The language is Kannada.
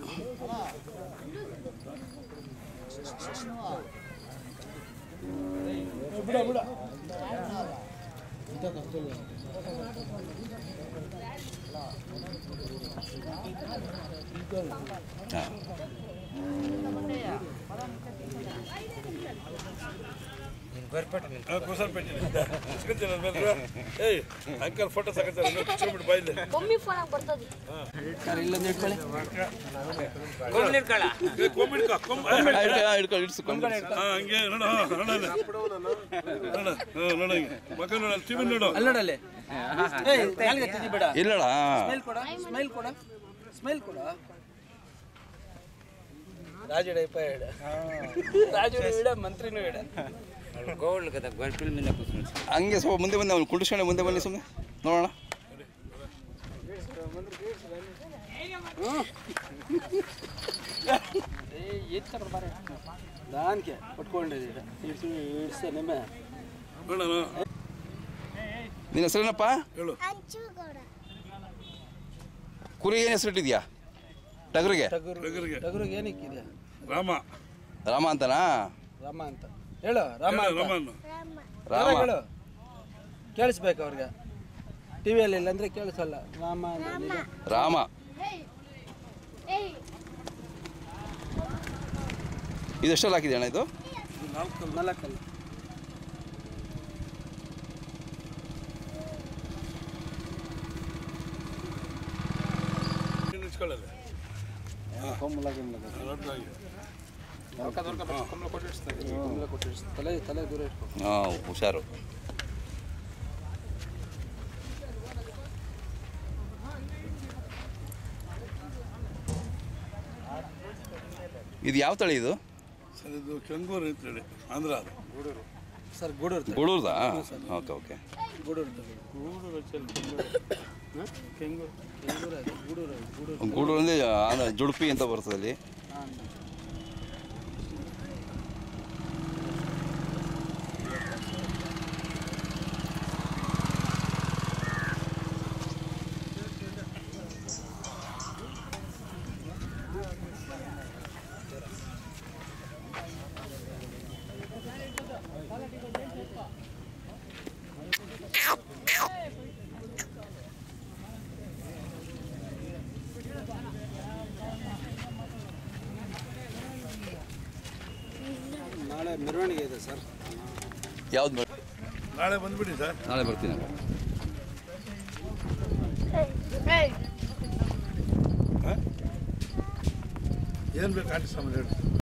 ಹಾಂ ಏಯ್ ಅಂಕಲ್ ಫೋಟೋ ಸಾಕತ್ತಾರೆ ಪಿಕ್ಚರ್ ಬಿಟ್ಟು ಬಾಯಿಲ್ಲ ಒಮ್ಮೆ ಫೋನ್ ಬರ್ತದೆ ಕೊಂಬಿಡ್ಕ ಕೊಂಬ ಹಿಡ್ಕೊಂಡು ಇಡ್ಸ್ಕೊಂಡು ಹಾ ಹಂಗೆ ನೋಡ ನೋಡ ನೋಡ ನೋಡ ಮಗ ನೋಡ ಟಿವಿ ನೋಡು ಅಲ್ಲೋಡಲ್ಲಿ ನಾಲ್ಗೆ ತಿದ್ದಿ ಬೇಡ ಇಲ್ಲಡ ಸ್ಮೈಲ್ ಕೊಡ ಸ್ಮೈಲ್ ಕೊಡ ಸ್ಮೈಲ್ ಕೊಡ ರಾಜು ಡೈಪ ಹೇಳ ರಾಜು ಹೇಳ ಮಂತ್ರಿನೂ ಹೇಳ ಗೋಲ್ಡ್ కదా గొర్రెల మీద కూర్చుని ಹಂಗೆ ಸ್ವಲ್ಪ ಮುಂದೆ ಬಂದೆ ಅವ್ನು ಕುಂಡಿಸ್ಕೊಂಡು ಮುಂದೆ ಬನ್ನಿ ಸುಮ್ಮನೆ ನೋಡೋಣ ಎತ್ತರ ಬಾರೆ ದಾನ್ಕೆ ಪಟ್ಕೊಂಡಿದ್ದೀರ ಇಡ್ಸಿ ಇಡ್ಸೆ ನಿಮ್ಮ ನೋಡೋಣ ನಿನ್ನ ಹೆಸರೇನಪ್ಪ ಹೇಳು ಕುರಿ ಏನು ಹೆಸರಿಟ್ಟಿದ್ಯಾ ಟಗರಿಗೆ ಟಗರು ಟಗರಿಗೆ. ಟಗರಿಗೆ ಏನಕ್ಕಿದೆ ರಾಮ ರಾಮ ಅಂತನಾ ರಾಮ ಅಂತ ಹೇಳು ರಾಮ ಹೇಳು, ಅಂತ ರಾಮನ್ ರಾಮ ಹೇಳು ಕೇಳಿಸ್ಬೇಕು ಅವ್ರಿಗೆ ಟಿವಿಯಲ್ಲಿ ಇಲ್ಲಾಂದ್ರೆ ಕೇಳಿಸಲ್ಲ ರಾಮ ಅಂತ ನಿಜ. ರಾಮ ಇದು ಎಷ್ಟಲ್ಲಿ ಹಾಕಿದೆ ಅಣ್ಣ ಇದು ನಾಲ್ಕಲ್ಲ ನಿಲ್ಸ್ಕೊಳ್ಳಲ್ಲ ಕೊಂಬಲಾಗಿ ದೊಡ್ಡದಾಗಿ ತಲೆ ತಲೆ ದೂರ ಇಟ್ಕೊ ಹಾಂ ಹುಷಾರು ಇದು ಯಾವ ತಳಿ ಇದು ಸರ್ ಇದು ಕೆಂಗೂರು ಅಂತೇಳಿ ಆಂಧ್ರ ಅದು ಸರ್ ಗೂಡೂರು ತಲೆ. ಗೂಳೂರ್ದಾ ಓಕೆ ಓಕೆ ಗೂಡೂರು ತಲೆ. ಹ? ಕೆಂಗೂರು ಕೆಂಗೂರು ಅದು ಗೂಡೂರು ಅದು, ಗೂಡೂರು ಗೂಡೂರು ಅಂದರೆ ಆಂಧ್ರ ಜುಡುಪಿ ಅಂತ ಬರ್ತದೆ ಅಲ್ಲಿ ಹಾಂ ನಾಳೆ ಮೆರವಣಿಗೆ ಇದೆ ಸರ್ ಯಾವ್ದು ನಾಳೆ ಬಂದ್ಬಿಡಿ ಸರ್ ನಾಳೆ ಬರ್ತೀನಿ ಏನು ಬೇಕು ಆಟ ಸಾಮಾನು ಹೇಳಿ